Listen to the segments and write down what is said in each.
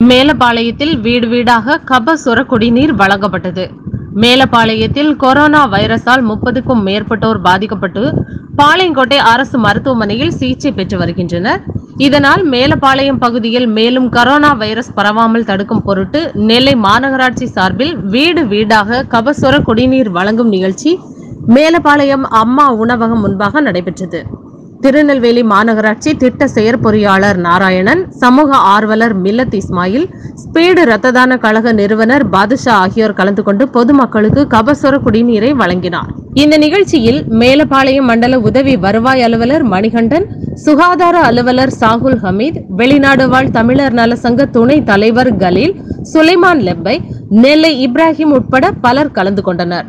மேலப்பாளையத்தில் வீடு வீடாக கபசுர குடிநீர் வழங்கப்பட்டது மேலப்பாளையத்தில் கொரோனா வைரஸால் முப்பதுக்கும் மேற்பட்டோர் பாதிக்கப்பட்டு பாளையங்கோட்டை அரசு மருத்துவமனையில் சிகிச்சை பெற்று வருகின்றனர் இதனால் மேலப்பாளையம் பகுதியில் மேலும் கொரோனா வைரஸ் பரவாமல் தடுக்கும் பொருட்டு நெல்லை மாநகராட்சி சார்பில் வீடு வீடாக கபசுர குடிநீர் வழங்கும் நிகழ்ச்சி மேலப்பாளையம் அம்மா உணவகம் முன்பாக நடைபெற்றது திருநெல்வேலி மாநகராட்சி திட்ட செயற்பொறியாளர் நாராயணன் சமூக ஆர்வலர் மில்லத் இஸ்மாயில் ஸ்பீடு ரத்த தான கழக நிறுவனர் பாதுஷா ஆகியோர் கலந்து கொண்டு பொதுமக்களுக்கு கபசுர குடிநீரை வழங்கினார் இந்த நிகழ்ச்சியில் மேலப்பாளையம் மண்டல உதவி வருவாய் அலுவலர் மணிகண்டன் சுகாதார அலுவலர் சாகுல் ஹமீத் வெளிநாடு வாழ் தமிழர் நல சங்க துணை தலைவர் கலீல் சுலைமான் லெப்பை நெல்லை இப்ராஹிம் உட்பட பலர் கலந்து கொண்டனர்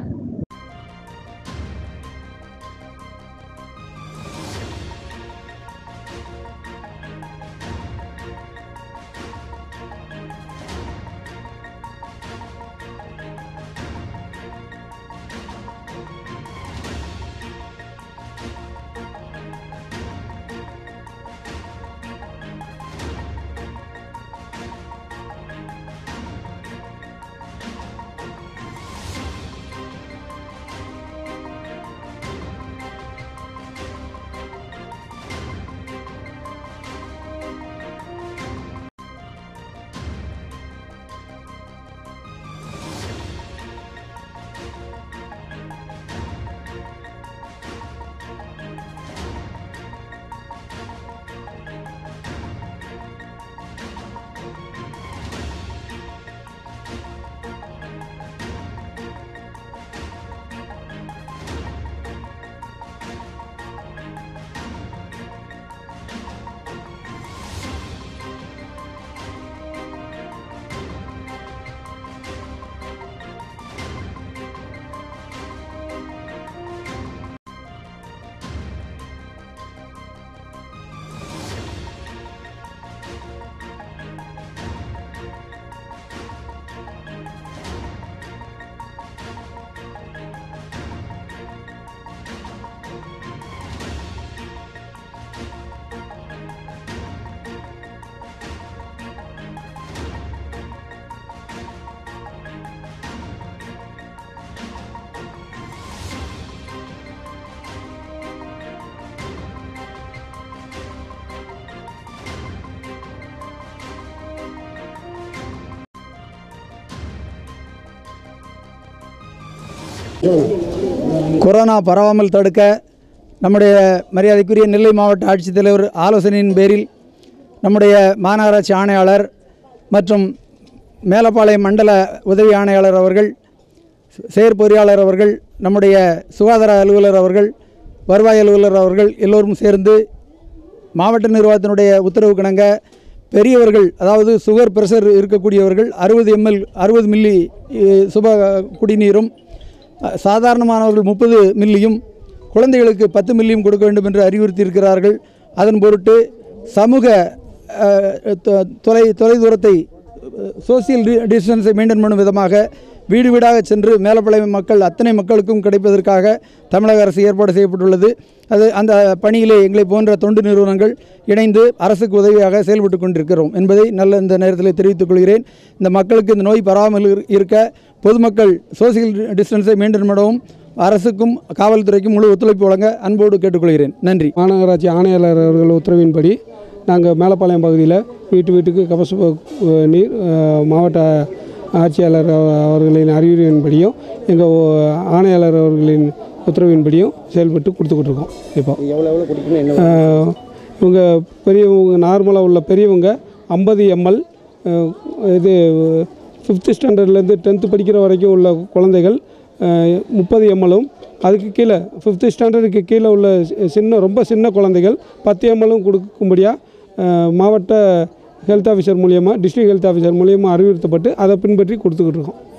கொரோனா பரவாமல் தடுக்க நம்முடைய மரியாதைக்குரிய நெல்லை மாவட்ட ஆட்சித்தலைவர் ஆலோசனையின் பேரில் நம்முடைய மாநகராட்சி ஆணையாளர் மற்றும் மேலப்பாளையம் மண்டல உதவி ஆணையாளர் அவர்கள் செயற்பொறியாளர் அவர்கள் நம்முடைய சுகாதார அலுவலர் அவர்கள் வருவாய் அலுவலர் அவர்கள் எல்லோரும் சேர்ந்து மாவட்ட நிர்வாகத்தினுடைய உத்தரவு கிணங்க பெரியவர்கள் அதாவது சுகர் பிரஷர் இருக்கக்கூடியவர்கள் அறுபது எம்எல் அறுபது மில்லி அஹ், சுப குடிநீரும் அஹ், சாதாரணமானவர்கள் முப்பது மில்லியும் குழந்தைகளுக்கு பத்து மில்லியும் கொடுக்க வேண்டும் என்று அறிவுறுத்தியிருக்கிறார்கள் அதன் பொருட்டு சமூக அஹ், தொ- தொலை தொலைதூரத்தை சோசியல் டிஸ்டன்ஸை மெயின்டைன் பண்ணும் விதமாக வீடு வீடாக சென்று மேலப்பாளையம் மக்கள் அத்தனை மக்களுக்கும் கிடைப்பதற்காக தமிழக அரசு ஏற்பாடு செய்யப்பட்டுள்ளது அது அந்த பணியிலே எங்களை போன்ற தொண்டு நிறுவனங்கள் இணைந்து அரசுக்கு உதவியாக செயல்பட்டு கொண்டிருக்கிறோம் என்பதை நல்ல இந்த நேரத்தில் தெரிவித்துக் கொள்கிறேன் இந்த மக்களுக்கு இந்த நோய் பரவாமல் இரு- இருக்க பொதுமக்கள் சோசியல் டிஸ்டன்ஸை மெயின்டைன் பண்ணவும் அரசுக்கும் காவல்துறைக்கும் முழு ஒத்துழைப்பு வழங்க அன்போடு கேட்டுக்கொள்கிறேன் நன்றி மாநகராட்சி ஆணையாளர் அவர்கள் உத்தரவின்படி நாங்கள் மேலப்பாளையம் பகுதியில் வீட்டு வீட்டுக்கு கபசு அஹ், நீர் அஹ், மாவட்ட ஆட்சியாளர் அவ- அவர்களின் அறிவுரையின்படியும் எங்கள் ஆணையாளர் அவர்களின் உத்தரவின்படியும் செயல்பட்டு கொடுத்துக்கிட்டு இருக்கோம் இப்போ அஹ், இவங்க பெரியவங்க நார்மலாக உள்ள பெரியவங்க ஐம்பது எம்எல் இது ஃபிஃப்த்து ஸ்டாண்டர்ட்லேருந்து டென்த்து படிக்கிற வரைக்கும் உள்ள குழந்தைகள் முப்பது எம்எல்லும் அதுக்கு கீழே ஃபிஃப்த்து ஸ்டாண்டர்டுக்கு கீழே உள்ள சி- சின்ன ரொம்ப சின்ன குழந்தைகள் பத்து எம்எல்லும் கொடுக்கும்படியாக மாவட்ட ஹெல்த் ஆஃபீஸர் மூலியமாக டிஸ்ட்ரிக்ட் ஹெல்த் ஆஃபீஸர் மூலியமாக அறிவுறுத்தப்பட்டு அதை பின்பற்றி கொடுத்துக்கிட்டு இருக்கோம்